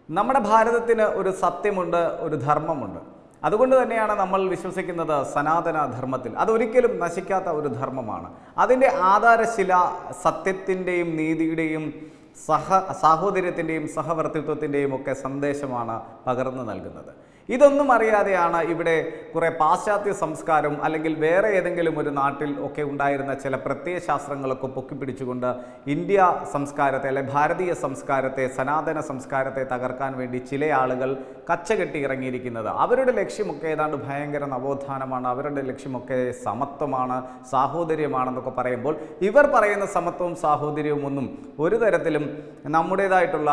നമ്മുടെ ഭാരതത്തിന് ഒരു സത്യമുണ്ട് ഒരു ധർമ്മമുണ്ട് അതുകൊണ്ട് തന്നെയാണ് നമ്മൾ വിശ്വസിക്കുന്നത് സനാതന ധർമ്മത്തിൽ അതൊരിക്കലും നശിക്കാത്ത ഒരു ധർമ്മമാണ് അതിൻ്റെ ആധാരശില സത്യത്തിൻ്റെയും നീതിയുടെയും സഹ സാഹോദര്യത്തിൻ്റെയും സഹവർത്തിത്വത്തിൻ്റെയും ഒക്കെ സന്ദേശമാണ് പകർന്നു നൽകുന്നത് ഇതൊന്നും അറിയാതെയാണ് ഇവിടെ കുറേ പാശ്ചാത്യ സംസ്കാരം അല്ലെങ്കിൽ വേറെ ഏതെങ്കിലും ഒരു നാട്ടിൽ ഒക്കെ ഉണ്ടായിരുന്ന ചില പ്രത്യയ ശാസ്ത്രങ്ങളൊക്കെ പൊക്കിപ്പിടിച്ചുകൊണ്ട് ഇന്ത്യ സംസ്കാരത്തെ അല്ലെ ഭാരതീയ സംസ്കാരത്തെ സനാതന സംസ്കാരത്തെ തകർക്കാൻ വേണ്ടി ചില ആളുകൾ കച്ചകെട്ടി ഇറങ്ങിയിരിക്കുന്നത് അവരുടെ ലക്ഷ്യമൊക്കെ ഏതാണ്ട് ഭയങ്കര നവോത്ഥാനമാണ് അവരുടെ ലക്ഷ്യമൊക്കെ സമത്വമാണ് സാഹോദര്യമാണെന്നൊക്കെ പറയുമ്പോൾ ഇവർ പറയുന്ന സമത്വവും സാഹോദര്യവും ഒന്നും ഒരു തരത്തിലും നമ്മുടേതായിട്ടുള്ള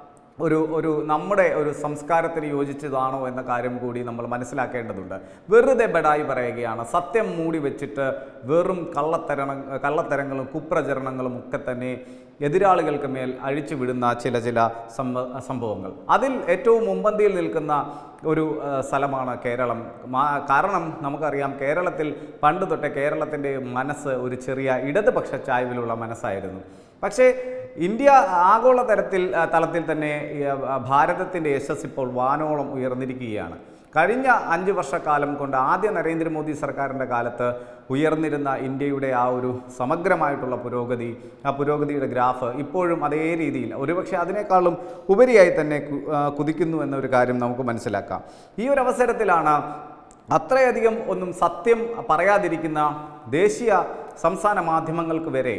ഒരു ഒരു നമ്മുടെ ഒരു സംസ്കാരത്തിന് യോജിച്ചതാണോ എന്ന കാര്യം കൂടി നമ്മൾ മനസ്സിലാക്കേണ്ടതുണ്ട് വെറുതെ ബെഡായി പറയുകയാണ് സത്യം മൂടി വെച്ചിട്ട് വെറും കള്ളത്തരണ കള്ളത്തരങ്ങളും കുപ്രചരണങ്ങളും ഒക്കെ തന്നെ എതിരാളികൾക്ക് മേൽ അഴിച്ചുവിടുന്ന ചില ചില സംഭ സംഭവങ്ങൾ അതിൽ ഏറ്റവും മുമ്പന്തിയിൽ നിൽക്കുന്ന ഒരു ആ, സ്ഥലമാണ് കേരളം മാ- കാരണം നമുക്കറിയാം കേരളത്തിൽ പണ്ട് തൊട്ടേ കേരളത്തിൻ്റെ മനസ്സ് ഒരു ചെറിയ ഇടതുപക്ഷ ചായ്വിലുള്ള മനസ്സായിരുന്നു പക്ഷേ ഇന്ത്യ ആഗോള തരത്തിൽ ആ, തലത്തിൽ തന്നെ ഈ, ആ, ഭാരതത്തിൻ്റെ യശസ് ഇപ്പോൾ വാനോളം ഉയർന്നിരിക്കുകയാണ് കഴിഞ്ഞ അഞ്ച് വർഷക്കാലം കൊണ്ട് ആദ്യ നരേന്ദ്രമോദി സർക്കാരിൻ്റെ കാലത്ത് ഉയർന്നിരുന്ന ഇന്ത്യയുടെ ആ ഒരു സമഗ്രമായിട്ടുള്ള പുരോഗതി ആ പുരോഗതിയുടെ ഗ്രാഫ് ഇപ്പോഴും അതേ രീതിയിൽ ഒരുപക്ഷെ അതിനേക്കാളും ഉപരിയായി തന്നെ കു- ആ, കുതിക്കുന്നു എന്നൊരു കാര്യം നമുക്ക് മനസ്സിലാക്കാം ഈ ഒരു അവസരത്തിലാണ് അത്രയധികം ഒന്നും സത്യം പറയാതിരിക്കുന്ന ദേശീയ സംസ്ഥാന മാധ്യമങ്ങൾക്ക് വരെ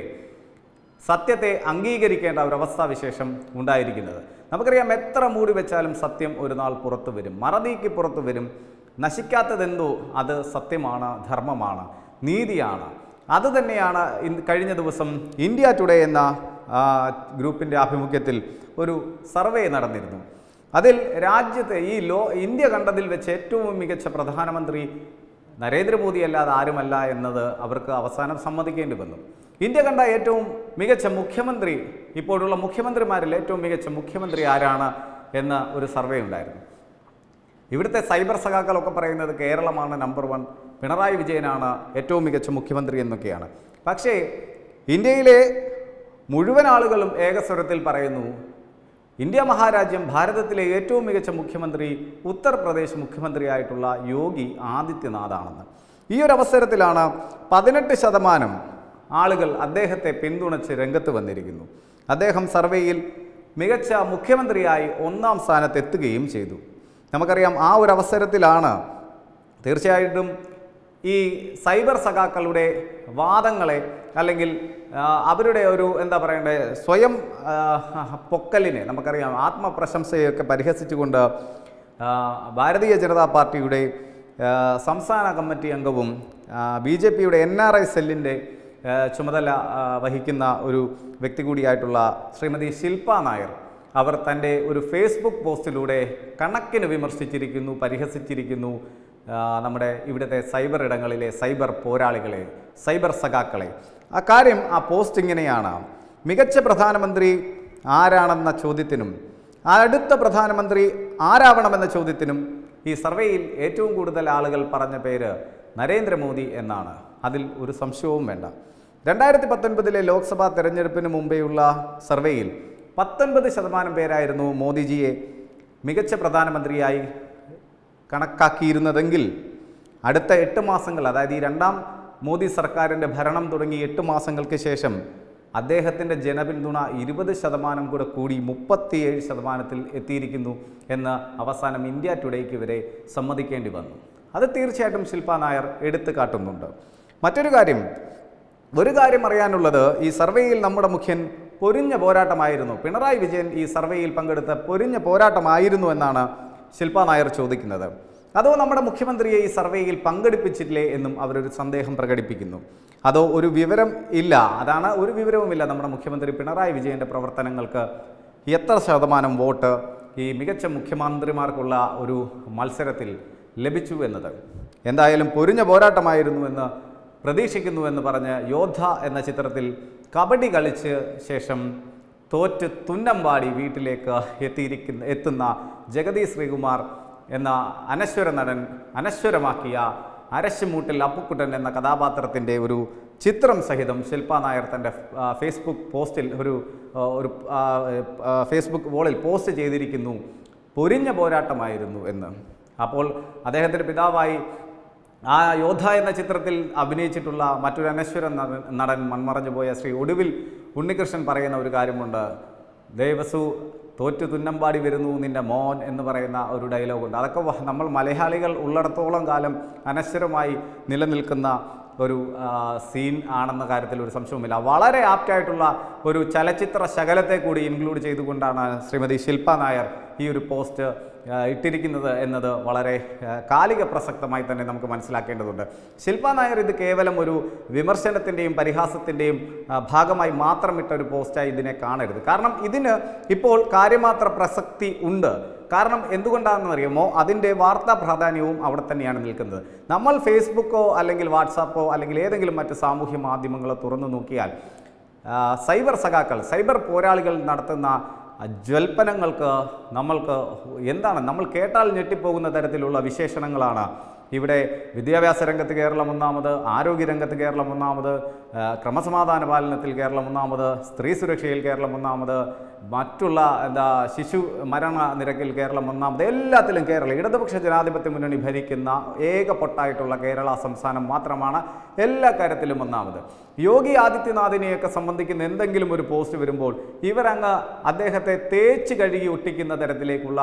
സത്യത്തെ അംഗീകരിക്കേണ്ട ഒരു അവസ്ഥാവിശേഷം ഉണ്ടായിരിക്കുന്നത് നമുക്കറിയാം എത്ര മൂടി വെച്ചാലും സത്യം ഒരു നാൾ പുറത്തു വരും മറനീക്കി പുറത്തു വരും നശിക്കാത്തതെന്തോ അത് സത്യമാണ് ധർമ്മമാണ് നീതിയാണ് അത് തന്നെയാണ് ഇന്ന് കഴിഞ്ഞ ദിവസം ഇന്ത്യ ടുഡേ എന്ന ആ, ഗ്രൂപ്പിൻ്റെ ആഭിമുഖ്യത്തിൽ ഒരു സർവേ നടന്നിരുന്നു അതിൽ രാജ്യത്തെ ഈ ലോ ഇന്ത്യ കണ്ടതിൽ വെച്ച് ഏറ്റവും മികച്ച പ്രധാനമന്ത്രി നരേന്ദ്രമോദി അല്ലാതെ ആരുമല്ല എന്നത് അവർക്ക് അവസാനം സമ്മതിക്കേണ്ടി വന്നു ഇന്ത്യ കണ്ട ഏറ്റവും മികച്ച മുഖ്യമന്ത്രി ഇപ്പോഴുള്ള മുഖ്യമന്ത്രിമാരിൽ ഏറ്റവും മികച്ച മുഖ്യമന്ത്രി ആരാണ് എന്ന ഒരു സർവേ ഉണ്ടായിരുന്നു ഇവിടുത്തെ സൈബർ സഖാക്കളൊക്കെ പറയുന്നത് കേരളമാണ് നമ്പർ വൺ പിണറായി വിജയനാണ് ഏറ്റവും മികച്ച മുഖ്യമന്ത്രി എന്നൊക്കെയാണ് പക്ഷേ ഇന്ത്യയിലെ മുഴുവൻ ആളുകളും ഏകസ്വരത്തിൽ പറയുന്നു ഇന്ത്യ മഹാരാജ്യം ഭാരതത്തിലെ ഏറ്റവും മികച്ച മുഖ്യമന്ത്രി ഉത്തർപ്രദേശ് മുഖ്യമന്ത്രിയായിട്ടുള്ള യോഗി ആദിത്യനാഥാണെന്ന് ഈ ഒരു അവസരത്തിലാണ് പതിനെട്ട് ശതമാനം ആളുകൾ അദ്ദേഹത്തെ പിന്തുണച്ച് രംഗത്ത് വന്നിരിക്കുന്നു അദ്ദേഹം സർവേയിൽ മികച്ച മുഖ്യമന്ത്രിയായി ഒന്നാം സ്ഥാനത്ത് എത്തുകയും ചെയ്തു നമുക്കറിയാം ആ ഒരു അവസരത്തിലാണ് തീർച്ചയായിട്ടും ഈ സൈബർ സഖാക്കളുടെ വാദങ്ങളെ അല്ലെങ്കിൽ ആ, അവരുടെ ഒരു എന്താ പറയണ്ടേ സ്വയം ആ, പൊക്കലിനെ നമുക്കറിയാം ആത്മപ്രശംസയൊക്കെ പരിഹസിച്ചുകൊണ്ട് ആ, ഭാരതീയ ജനതാ പാർട്ടിയുടെ ആ, സംസ്ഥാന കമ്മിറ്റി അംഗവും ബി ജെ പിയുടെ എൻ ആർ ഐ സെല്ലിൻ്റെ ആ, ചുമതല ആ, വഹിക്കുന്ന ഒരു വ്യക്തി കൂടിയായിട്ടുള്ള ശ്രീമതി ശില്പ നായർ അവർ തൻ്റെ ഒരു ഫേസ്ബുക്ക് പോസ്റ്റിലൂടെ കണക്കിന് വിമർശിച്ചിരിക്കുന്നു പരിഹസിച്ചിരിക്കുന്നു ആ, നമ്മുടെ ഇവിടുത്തെ സൈബർ ഇടങ്ങളിലെ സൈബർ പോരാളികളെ സൈബർ സഖാക്കളെ ആ കാര്യം ആ പോസ്റ്റ് ഇങ്ങനെയാണ് മികച്ച പ്രധാനമന്ത്രി ആരാണെന്ന ചോദ്യത്തിനും അടുത്ത പ്രധാനമന്ത്രി ആരാവണമെന്ന ചോദ്യത്തിനും ഈ സർവേയിൽ ഏറ്റവും കൂടുതൽ ആളുകൾ പറഞ്ഞ പേര് നരേന്ദ്രമോദി എന്നാണ് അതിൽ ഒരു സംശയവും വേണ്ട രണ്ടായിരത്തി പത്തൊൻപതിലെ ലോക്സഭാ തെരഞ്ഞെടുപ്പിന് മുമ്പേയുള്ള സർവേയിൽ പത്തൊൻപത് ശതമാനം പേരായിരുന്നു മോദിജിയെ മികച്ച പ്രധാനമന്ത്രിയായി കണക്കാക്കിയിരുന്നതെങ്കിൽ അടുത്ത എട്ട് മാസങ്ങൾ അതായത് ഈ രണ്ടാം മോദി സർക്കാരിൻ്റെ ഭരണം തുടങ്ങി എട്ട് മാസങ്ങൾക്ക് ശേഷം അദ്ദേഹത്തിൻ്റെ ജനപിന്തുണ ഇരുപത് ശതമാനം കൂടെ കൂടി മുപ്പത്തിയേഴ് ശതമാനത്തിൽ എത്തിയിരിക്കുന്നു എന്ന് അവസാനം ഇന്ത്യ ടുഡേക്ക് വരെ സമ്മതിക്കേണ്ടി വന്നു അത് തീർച്ചയായിട്ടും ശില്പ നായർ എടുത്തു കാട്ടുന്നുണ്ട് മറ്റൊരു കാര്യം ഒരു കാര്യം അറിയാനുള്ളത് ഈ സർവേയിൽ നമ്മുടെ മുഖ്യൻ പൊരിഞ്ഞ പോരാട്ടമായിരുന്നു പിണറായി വിജയൻ ഈ സർവേയിൽ പങ്കെടുത്ത പൊരിഞ്ഞ പോരാട്ടമായിരുന്നു എന്നാണ് ശില്പ നായർ ചോദിക്കുന്നത് അതോ നമ്മുടെ മുഖ്യമന്ത്രിയെ ഈ സർവേയിൽ പങ്കെടുപ്പിച്ചില്ലേ എന്നും അവരൊരു സന്ദേഹം പ്രകടിപ്പിക്കുന്നു അതോ ഒരു വിവരം ഇല്ല അതാണ് ഒരു വിവരവുമില്ല നമ്മുടെ മുഖ്യമന്ത്രി പിണറായി വിജയൻ്റെ പ്രവർത്തനങ്ങൾക്ക് എത്ര ശതമാനം വോട്ട് ഈ മികച്ച മുഖ്യമന്ത്രിമാർക്കുള്ള ഒരു മത്സരത്തിൽ ലഭിച്ചു എന്നത് എന്തായാലും പൊരിഞ്ഞ പോരാട്ടമായിരുന്നു എന്ന് പ്രതീക്ഷിക്കുന്നു എന്ന് പറഞ്ഞ് യോദ്ധ എന്ന ചിത്രത്തിൽ കബഡി കളിച്ച് ശേഷം തോറ്റ് തുന്നമ്പാടി വീട്ടിലേക്ക് എത്തിയിരിക്കുന്ന എത്തുന്ന ജഗതി ശ്രീകുമാർ എന്ന അനശ്വര നടൻ അനശ്വരമാക്കിയ അരശുമൂട്ടിൽ അപ്പുക്കുട്ടൻ എന്ന കഥാപാത്രത്തിൻ്റെ ഒരു ചിത്രം സഹിതം ശില്പ നായർ തൻ്റെ ആ, ഫേസ്ബുക്ക് പോസ്റ്റിൽ ഒരു ആ, ഒരു ആ, ആ, ഫേസ്ബുക്ക് വോളിൽ പോസ്റ്റ് ചെയ്തിരിക്കുന്നു പൊരിഞ്ഞ പോരാട്ടമായിരുന്നു എന്ന് അപ്പോൾ അദ്ദേഹത്തിൻ്റെ പിതാവായി ആ യോദ്ധ എന്ന ചിത്രത്തിൽ അഭിനയിച്ചിട്ടുള്ള മറ്റൊരു അനശ്വര നടൻ- നടൻ മൺമറഞ്ഞു പോയ ശ്രീ ഒടുവിൽ ഉണ്ണികൃഷ്ണൻ പറയുന്ന ഒരു കാര്യമുണ്ട് ദേവസു തോറ്റു തുന്നമ്പാടി വരുന്നു നിന്റെ മോൻ എന്ന് പറയുന്ന ഒരു ഡയലോഗുണ്ട് അതൊക്കെ വ- നമ്മൾ മലയാളികൾ ഉള്ളിടത്തോളം കാലം അനശ്വരമായി നിലനിൽക്കുന്ന ഒരു ആ, സീൻ ആണെന്ന കാര്യത്തിൽ ഒരു സംശയവുമില്ല വളരെ ആപ്റ്റായിട്ടുള്ള ഒരു ചലച്ചിത്ര ശകലത്തെ കൂടി ഇൻക്ലൂഡ് ചെയ്തുകൊണ്ടാണ് ശ്രീമതി ശില്പ നായർ ഈ ഒരു പോസ്റ്റ് ആ, ഇട്ടിരിക്കുന്നത് എന്നത് വളരെ ആ, കാലിക പ്രസക്തമായി തന്നെ നമുക്ക് മനസ്സിലാക്കേണ്ടതുണ്ട് ശില്പ നായർ ഇത് കേവലം ഒരു വിമർശനത്തിൻ്റെയും പരിഹാസത്തിൻ്റെയും ആ, ഭാഗമായി മാത്രം ഇട്ട ഒരു പോസ്റ്റായി ഇതിനെ കാണരുത് കാരണം ഇതിന് ഇപ്പോൾ കാര്യമാത്ര പ്രസക്തി ഉണ്ട് കാരണം എന്തുകൊണ്ടാണെന്ന് അറിയുമോ അതിൻ്റെ വാർത്താ പ്രാധാന്യവും അവിടെ തന്നെയാണ് നിൽക്കുന്നത് നമ്മൾ ഫേസ്ബുക്കോ അല്ലെങ്കിൽ വാട്സാപ്പോ അല്ലെങ്കിൽ ഏതെങ്കിലും മറ്റ് സാമൂഹ്യ മാധ്യമങ്ങളോ തുറന്നു നോക്കിയാൽ ആ, സൈബർ സഖാക്കൾ സൈബർ പോരാളികൾ നടത്തുന്ന ആ, ജ്വൽപ്പനങ്ങൾക്ക് നമ്മൾക്ക് എന്താണ് നമ്മൾ കേട്ടാൽ ഞെട്ടിപ്പോകുന്ന തരത്തിലുള്ള വിശേഷണങ്ങളാണ് ഇവിടെ വിദ്യാഭ്യാസ രംഗത്ത് കേരളം ഒന്നാമത് ആരോഗ്യ രംഗത്ത് കേരളം ഒന്നാമത് ആ, ക്രമസമാധാന പാലനത്തിൽ കേരളം ഒന്നാമത് സ്ത്രീ സുരക്ഷയിൽ കേരളം ഒന്നാമത് മറ്റുള്ള എന്താ ശിശു മരണ നിരക്കിൽ കേരളം ഒന്നാമത് എല്ലാത്തിലും കേരളം ഇടതുപക്ഷ ജനാധിപത്യ മുന്നണി ഭരിക്കുന്ന ഏക പൊട്ടായിട്ടുള്ള കേരള സംസ്ഥാനം മാത്രമാണ് എല്ലാ കാര്യത്തിലും ഒന്നാമത് യോഗി ആദിത്യനാഥിനെയൊക്കെ സംബന്ധിക്കുന്ന എന്തെങ്കിലും ഒരു പോസ്റ്റ് വരുമ്പോൾ ഇവരങ്ങ് അദ്ദേഹത്തെ തേച്ച് കഴുകി ഒട്ടിക്കുന്ന തരത്തിലേക്കുള്ള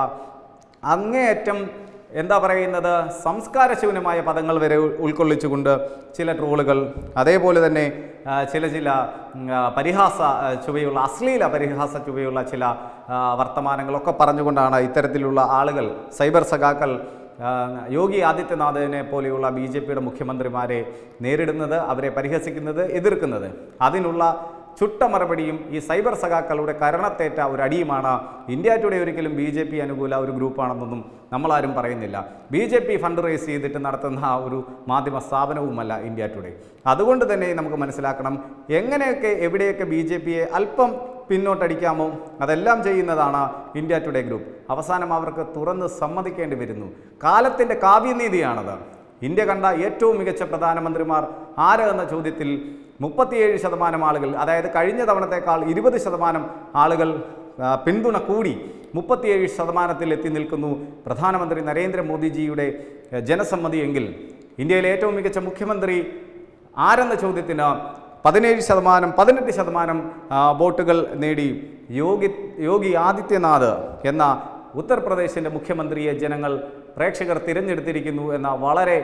അങ്ങേയറ്റം എന്താ പറയുന്നത് സംസ്കാരശൂന്യമായ പദങ്ങൾ വരെ ഉൾ- ഉൾക്കൊള്ളിച്ചുകൊണ്ട് ചില ട്രോളുകൾ അതേപോലെ തന്നെ ആ, ചില ചില ഉം, ആ, പരിഹാസ ആ, ചുവയുള്ള അശ്ലീല പരിഹാസ ചുവയുള്ള ചില ആ, വർത്തമാനങ്ങളൊക്കെ പറഞ്ഞുകൊണ്ടാണ് ഇത്തരത്തിലുള്ള ആളുകൾ സൈബർ സഖാക്കൾ ആ, യോഗി ആദിത്യനാഥിനെ പോലെയുള്ള ബി ജെ പിയുടെ മുഖ്യമന്ത്രിമാരെ നേരിടുന്നത് അവരെ പരിഹസിക്കുന്നത് എതിർക്കുന്നത് അതിനുള്ള ചുട്ട മറുപടിയും ഈ സൈബർ സഖാക്കളുടെ കരണത്തേറ്റ ഒരു അടിയുമാണ് ഇന്ത്യ ടുഡേ ഒരിക്കലും ബി ജെ പി അനുകൂല ഒരു ഗ്രൂപ്പാണെന്നൊന്നും നമ്മളാരും പറയുന്നില്ല B J P fund raise ചെയ്തിട്ട് നടത്തുന്ന ആ ഒരു മാധ്യമ സ്ഥാപനവുമല്ല ഇന്ത്യ ടുഡേ അതുകൊണ്ട് തന്നെ നമുക്ക് മനസ്സിലാക്കണം എങ്ങനെയൊക്കെ എവിടെയൊക്കെ ബി ജെ പിയെ അല്പം പിന്നോട്ടടിക്കാമോ അതെല്ലാം ചെയ്യുന്നതാണ് ഇന്ത്യ ടുഡേ ഗ്രൂപ്പ് അവസാനം അവർക്ക് തുറന്ന് സമ്മതിക്കേണ്ടി വരുന്നു കാലത്തിൻ്റെ കാവ്യനീതിയാണത് ഇന്ത്യ കണ്ട ഏറ്റവും മികച്ച പ്രധാനമന്ത്രിമാർ ആര് എന്ന ചോദ്യത്തിൽ മുപ്പത്തിയേഴ് ശതമാനം ആളുകൾ അതായത് കഴിഞ്ഞ തവണത്തേക്കാൾ ഇരുപത് ശതമാനം ആളുകൾ ആ, പിന്തുണ കൂടി മുപ്പത്തിയേഴ് ശതമാനത്തിൽ എത്തി നിൽക്കുന്നു പ്രധാനമന്ത്രി നരേന്ദ്രമോദിജിയുടെ ആ, ജനസമ്മതിയെങ്കിൽ ഇന്ത്യയിലെ ഏറ്റവും മികച്ച മുഖ്യമന്ത്രി ആരെന്ന ചോദ്യത്തിന് പതിനേഴ് ശതമാനം പതിനെട്ട് ശതമാനം ആ, വോട്ടുകൾ നേടി യോഗി യോഗി ആദിത്യനാഥ് എന്ന ഉത്തർപ്രദേശിൻ്റെ മുഖ്യമന്ത്രിയെ ജനങ്ങൾ പ്രേക്ഷകർ തിരഞ്ഞെടുത്തിരിക്കുന്നു എന്ന വളരെ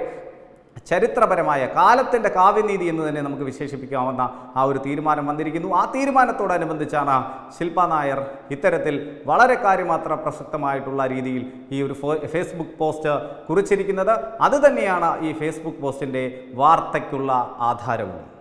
ചരിത്രപരമായ കാലത്തിൻ്റെ കാവ്യനീതി എന്ന് തന്നെ നമുക്ക് വിശേഷിപ്പിക്കാവുന്ന ആ ഒരു തീരുമാനം വന്നിരിക്കുന്നു ആ തീരുമാനത്തോടനുബന്ധിച്ചാണ് ശില്പ നായർ ഇത്തരത്തിൽ വളരെ കാര്യമാത്ര പ്രസക്തമായിട്ടുള്ള രീതിയിൽ ഈ ഒരു ഫോ- ഫേസ്ബുക്ക് പോസ്റ്റ് കുറിച്ചിരിക്കുന്നത് അതുതന്നെയാണ് ഈ ഫേസ്ബുക്ക് പോസ്റ്റിൻ്റെ വാർത്തയ്ക്കുള്ള ആധാരവും